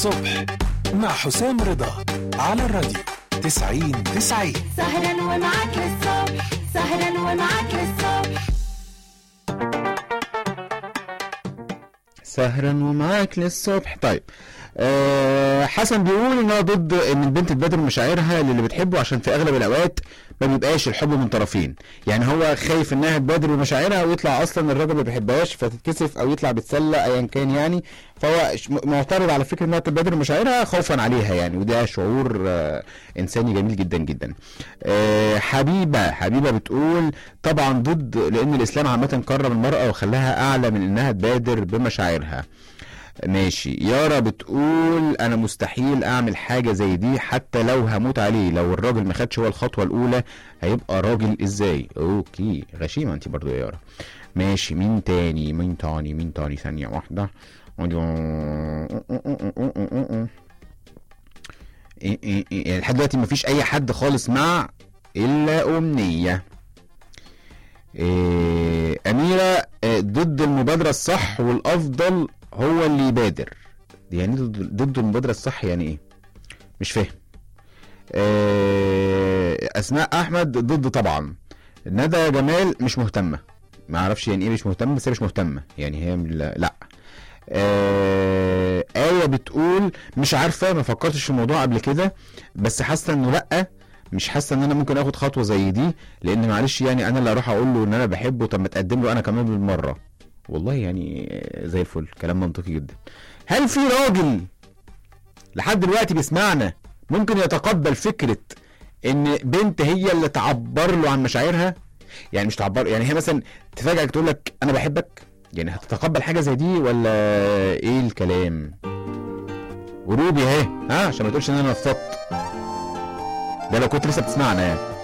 الصبح مع حسام رضا على الراديو 90 90 سهرا ومعاك للصبح سهرا ومعاك للصبح سهرا ومعاك للصبح طيب أه حسن بيقول ان هو ضد ان البنت تبادر مشاعرها للي بتحبه عشان في اغلب الاوقات ما بيبقاش الحب من طرفين يعني هو خايف انها تبادر بمشاعرها ويطلع اصلا الراجل ما بيحبهاش فتتكسف او يطلع بتسلى ايا كان يعني فهو ش- م- معترض على فكره انها تبادر مشاعرها خوفا عليها يعني وده شعور آه انساني جميل جدا جدا آه حبيبه حبيبه بتقول طبعا ضد لان الاسلام عامه كرم المراه وخلاها اعلى من انها تبادر بمشاعرها ماشي يارا بتقول انا مستحيل اعمل حاجه زي دي حتى لو هموت عليه لو الراجل ما خدش هو الخطوه الاولى هيبقى راجل ازاي اوكي غشيمه انت برضو يا يارا ماشي مين تاني مين تاني مين تاني ثانيه واحده إيه إيه إيه. يعني لحد دلوقتي مفيش اي حد خالص مع الا امنيه إيه أميرة إيه ضد المبادرة الصح والأفضل هو اللي يبادر يعني ضد ضد المبادرة الصح يعني إيه؟ مش فاهم إيه أسماء أحمد ضد طبعا ندى جمال مش مهتمة ما أعرفش يعني إيه مش مهتمة بس هي مش مهتمة يعني هي لا, لا. آه آية بتقول مش عارفة ما فكرتش في الموضوع قبل كده بس حاسة إنه لأ مش حاسه ان انا ممكن اخد خطوه زي دي لان معلش يعني انا اللي اروح اقول له ان انا بحبه طب ما تقدم له انا كمان بالمره والله يعني زي الفل كلام منطقي جدا هل في راجل لحد دلوقتي بيسمعنا ممكن يتقبل فكره ان بنت هي اللي تعبر له عن مشاعرها يعني مش تعبر يعني هي مثلا تفاجئك تقول لك انا بحبك يعني هتتقبل حاجه زي دي ولا ايه الكلام قلوبي اهي ها عشان ما تقولش ان انا نفضت ده لو كنت لسه بتسمعنا يعني